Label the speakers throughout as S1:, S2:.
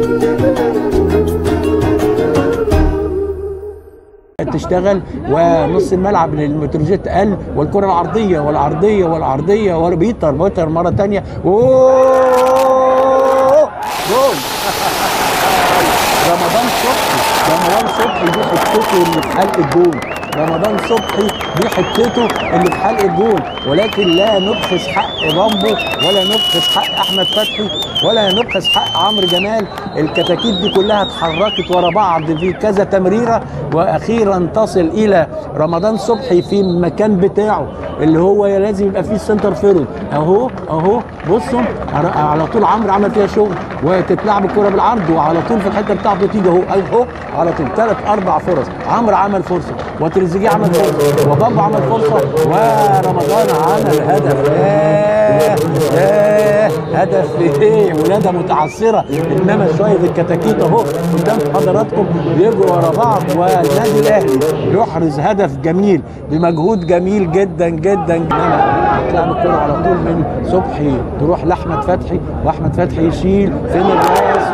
S1: تشتغل ونص الملعب للمتروجيت قل والكره العرضيه والعرضيه والعرضيه وبيتر بيتر مره ثانيه اوه جول رمضان صبحي رمضان صبحي دي حتته اللي في حلق الجول رمضان صبحي دي حتته اللي في حلق الجول ولكن لا نبخس حق بامبو ولا نبخس حق احمد فتحي ولا نبخس حق عمرو جمال الكتاكيت دي كلها اتحركت ورا بعض في كذا تمريره واخيرا تصل الى رمضان صبحي في المكان بتاعه اللي هو لازم يبقى فيه سنتر فيرود اهو اهو بصوا على- على طول عمرو عمل فيها شغل وتتلعب الكره بالعرض وعلى طول في الحته بتاعته تيجي اهو اهو على طول ثلاث اربع فرص عمرو عمل فرصه وتريزيجيه عمل فرصه وبامبو عمل فرصه ورمضان عمل هدف ياه ياه هدف ايه ولاده متعثره انما شويه الكتاكيت اهو قدام حضراتكم بيجروا ورا بعض والنادي الاهلي يحرز هدف جميل بمجهود جميل جدا جدا انما تلعب الكره على طول من صبحي تروح لاحمد فتحي واحمد فتحي يشيل فين الراس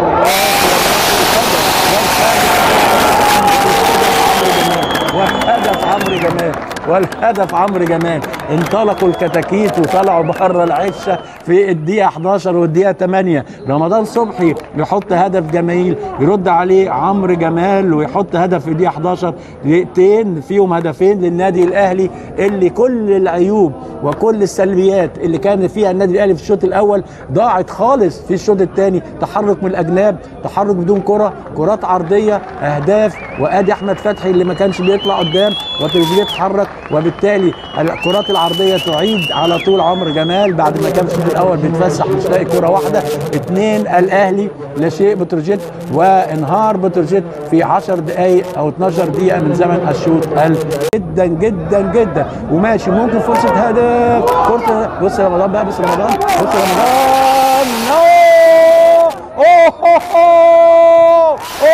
S1: والهدف عمرو جمال والهدف عمرو جمال انطلقوا الكتاكيت وطلعوا بره العشه في الدقيقه 11 والدقيقه 8 رمضان صبحي يحط هدف جميل يرد عليه عمرو جمال ويحط هدف في الدقيقه 11 دقيقتين فيهم هدفين للنادي الاهلي اللي كل العيوب وكل السلبيات اللي كان فيها النادي الاهلي في الشوط الاول ضاعت خالص في الشوط الثاني تحرك من الاجناب تحرك بدون كره كرات عرضيه اهداف وادي احمد فتحي اللي ما كانش بيطلع قدام وتريزيجيه اتحرك وبالتالي الكرات العرضيه تعيد على طول عمرو جمال بعد ما كان في الشوط الاول بيتفسح مش لاقي كره واحده اثنين الاهلي لا شيء بتروجيت وانهار بتروجيت في 10 دقائق او 12 دقيقه من زمن الشوط الاول جدا جدا جدا وماشي ممكن فرصه هدف فرصه بص يا رمضان بقى بص يا رمضان بص يا رمضان أوه! أوه! أوه!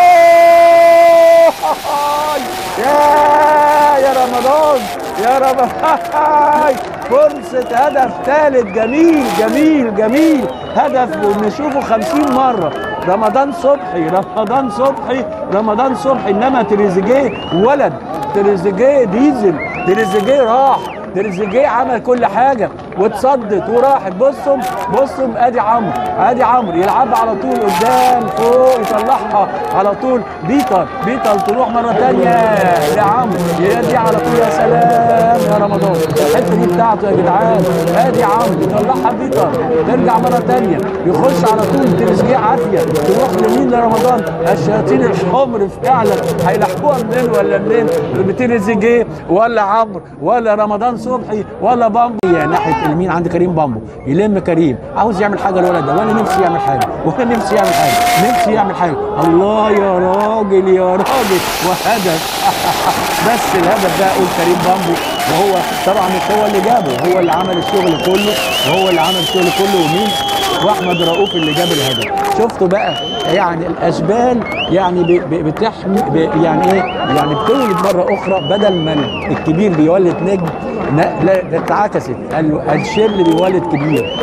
S1: أوه! يا يا رمضان يا رمضان فرصة هدف ثالث جميل جميل جميل هدف نشوفه خمسين مرة رمضان صبحي رمضان صبحي رمضان صبحي انما تريزيجيه ولد تريزيجيه ديزل تريزيجيه راح تريزيجيه عمل كل حاجه واتصدت وراحت بصوا بصوا ادي عمرو ادي عمرو يلعبها على طول قدام فوق يطلعها على طول بيتر بيتر تروح مره ثانيه لعمرو يدي على طول يا سلام يا رمضان الحته دي بتاعته يا جدعان ادي عمرو يطلعها بيتر ترجع مره ثانيه يخش على طول تريزيجيه عافيه تروح لمين لرمضان الشياطين الحمر فعلا هيلحقوها منين ولا منين بتريزيجيه ولا عمرو ولا رمضان صبحي ولا بامبو يا ناحيه اليمين عند كريم بامبو يلم كريم عاوز يعمل حاجه الولد ده وانا نفسي يعمل حاجه وانا نفسي يعمل حاجه نفسي يعمل حاجه الله يا راجل يا راجل وهدف بس الهدف ده قول كريم بامبو وهو طبعا مش هو اللي جابه هو اللي عمل الشغل كله وهو اللي عمل الشغل كله ومين واحمد رؤوف اللي جاب الهدف شفتوا بقى يعني الاشبال يعني ب- ب- بتحمي ب- يعني ايه يعني بتولد مره اخرى بدل ما الكبير بيولد نجم لا لا، ده اتعكست ال- الشل بيولد كبير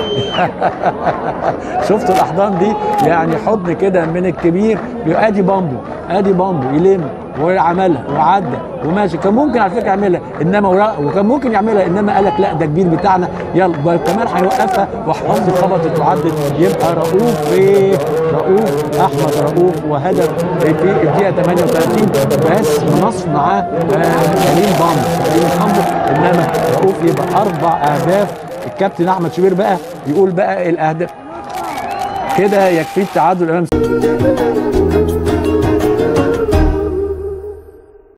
S1: شفتوا الاحضان دي يعني حضن كده من الكبير بيبقى ادي بامبو ادي بامبو يلم وعملها وعدى وماشي كان ممكن على فكره يعملها انما ورا- وكان ممكن يعملها انما قال لك لا ده كبير بتاعنا يلا بقى كمان هيوقفها وحظ خبطت وعدت يبقى رؤوف ايه رؤوف احمد رؤوف وهدف في الدقيقه 38 بس منصف معاه آه، كريم بامبو كريم بامبو انما رؤوف يبقى اربع اهداف الكابتن احمد شوبير بقى يقول بقى الاهداف كده يكفي التعادل امام